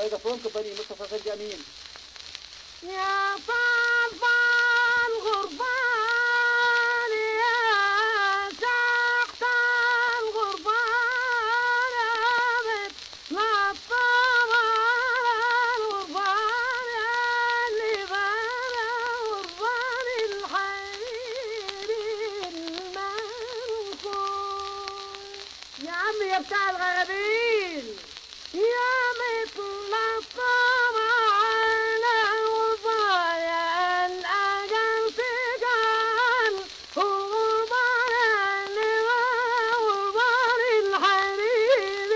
سايكافون كومباني مصطفى خالد امين يا طرفان غربان يا تحت الغربان أبد لا الطمان غربان اللي بلا غربان الحرير المنخول يا عمي يا بتاع الغرابين يا مثل الطمع وضايع الأجل تجعل وضايع وضايع الحرير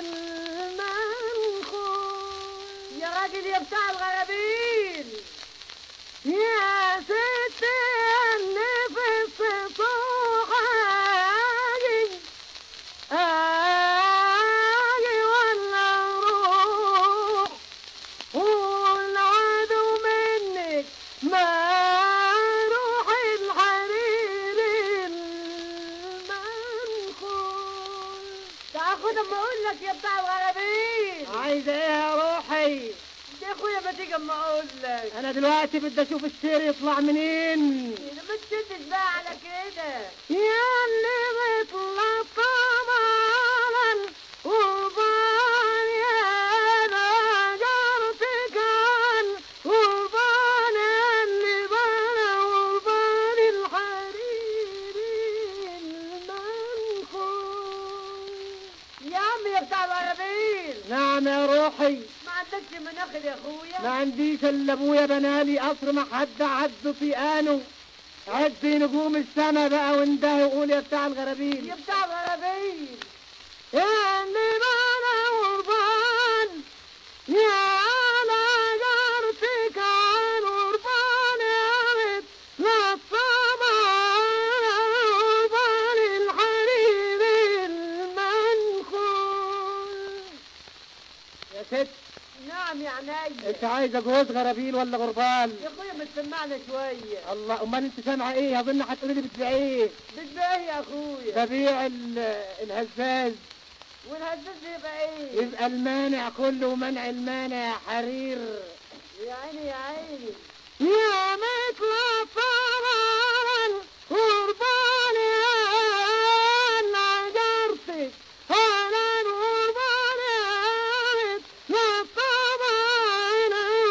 المنخول يا راجل يا بتاع الغرابين يا ستي النفس صوحي آجي ولا روح والعدو منك ما روح الحرير المنخول تاخد اما اقول لك يا بتاع الغرابين عايزه ايه يا روحي يا اخويا ما تيجي اما اقول لك انا دلوقتي بدي اشوف السير يطلع منين ما تشدش بقى على كده يا اللي بيطلع طبعا وبان يا نجرتك عن وبان اللي بان وبان الحرير المنخول يا عمي يا بتاع العربين نعم يا روحي ما عندكش مناخل يا اخويا ما عنديش الا ابويا بنالي قصر ما حد عد في انه عد نجوم السما بقى وانده وقول يا بتاع الغرابين يا بتاع الغرابين يا اللي بنا غربان يا انا جرتك عن غربان يا بنت لا الطمع غربان الحرير المنخول يا ست نعم يا عينيا انت عايزه جوز غرابيل ولا غربال يا اخويا ما تسمعنا شويه الله امال انت سامعه ايه اظن هتقولي لي بتبيع ايه بتبيع ايه يا اخويا ببيع ال- الهزاز والهزاز يبقى ايه يبقى المانع كله منع المانع يا حرير يا عيني يا عيني يا مثل الطبعا غربان انا جرتك انا الغربان يا مثل الطبعا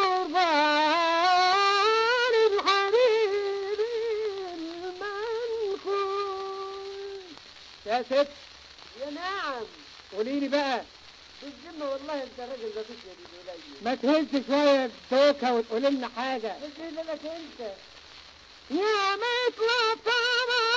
غربان الحبيب المنخول يا ست يا نعم قولي لي بقى بالذمة والله انت راجل لطيف يا ابن قليل ما تهز شويه الدوكه وتقولي لنا حاجه بس ايه لك انت يا مثل الطبع